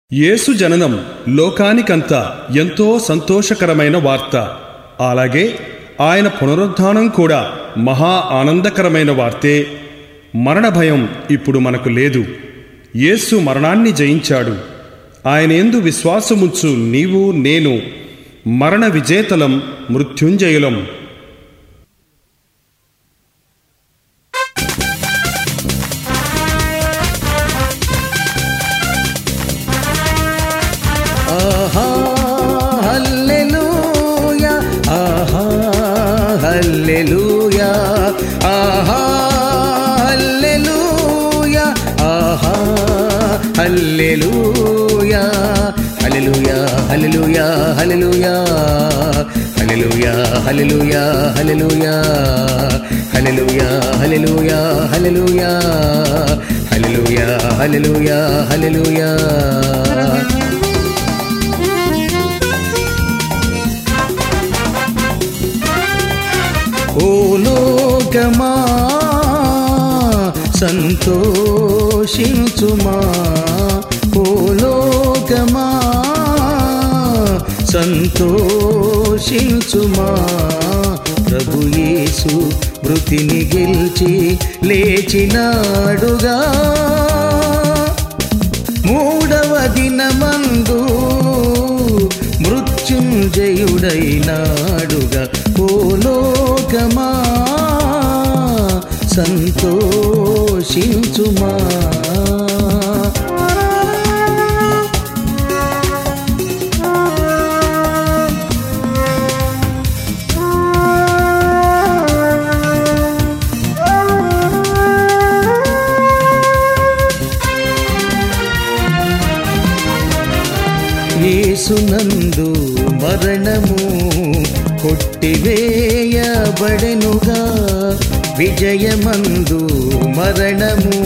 యేసు జననం లోకానికంతా ఎంతో సంతోషకరమైన వార్త అలాగే ఆయన పునరుద్ధానం కూడా మహా ఆనందకరమైన వార్తే మరణ భయం ఇప్పుడు మనకు లేదు యేసు మరణాన్ని జయించాడు ఆయన ఎందు విశ్వాసముంచు నీవు నేను మరణ విజేతలం మృత్యుంజయులం ఆహా హల్లెలూయా ఆహా హల్లెలూయా ఆహా హల్లెలూయా ఆహా హల్లెలూయా హల్లెలూయా హల్లెలూయా హల్లెలూయా హల్లెలూయా హల్లెలూయా హల్లెలూయా హల్లెలూయా హల్లెలూయా హల్లెలూయా హల్లెలూయా హల్లెలూయా హల్లెలూయా ఓ లోకమా సంతోషించుమా ఓ లోకమా సంతోషించుమా ప్రభు యేసు మృతిని గెలిచి లేచినాడుగా మూడవ దినమందు మృత్యుంజయుడైనాడుగా ఓ లోకమా సంతోషించుమా యేసునందు మరణము కొట్టివేయబడెనుగా విజయమందు మరణము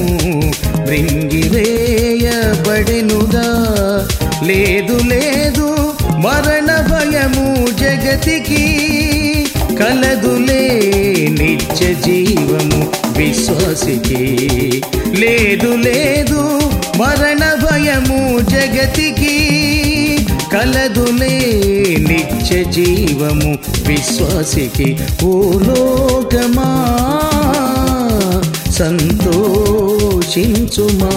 మృంగివేయబడెనుగా లేదు లేదు మరణ భయము జగతికి కలదులే నిత్య జీవము విశ్వాసికి లేదు లేదు మరణ భయము జగతికి కలదులే నిత్య జీవము విశ్వాసికి ఓ లోకమా సంతోషించుమా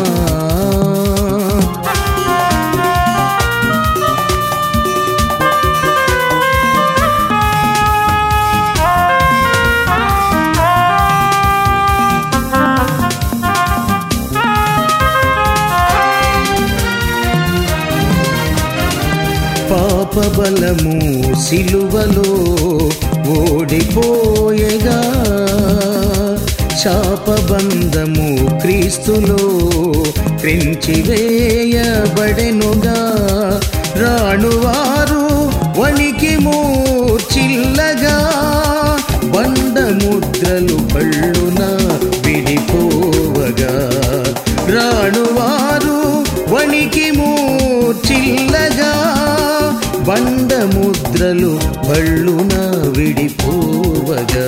పాపబలము సిలువలో ఓడిపోయగా శాపబంధము క్రీస్తులో వేయబడెనుగా రాణువారు వణికి మూర్చిల్లగా బండముద్రలు పళ్ళున విడిపోవగా రాణువారు వణికి మూర్చిల్లగా బండముద్రలు పళ్ళున విడిపోవగా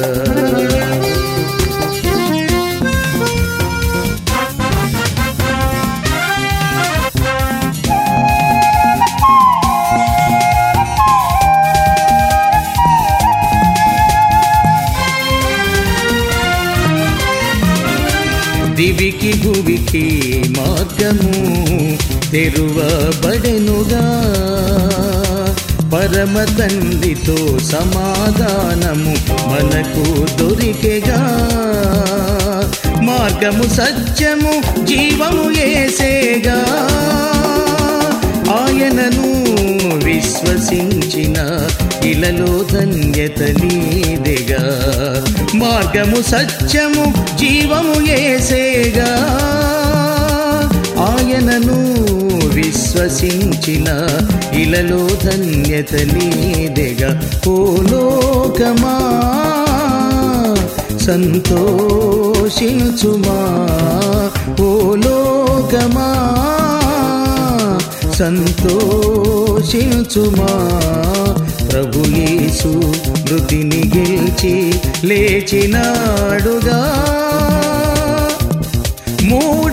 దివికి భువికి మార్గము తెరువబడెనుగా పరమ తండ్రితో సమాధానము మనకు దొరికెగా మార్గము సత్యము జీవము ఏసేగా ఆయనను విశ్వసించిన ఇలలో ధన్యత నీదెగా మార్గము సత్యము జీవము ఏసేగా ఆయనను విశ్వసించిన ఇలలో ధన్యత నీదెగా ఓ లోకమా సంతోషించుమా ఓ లోకమా సంతోషించుమా ప్రభు యేసు మృతిని గెలిచి లేచినాడుగా మూ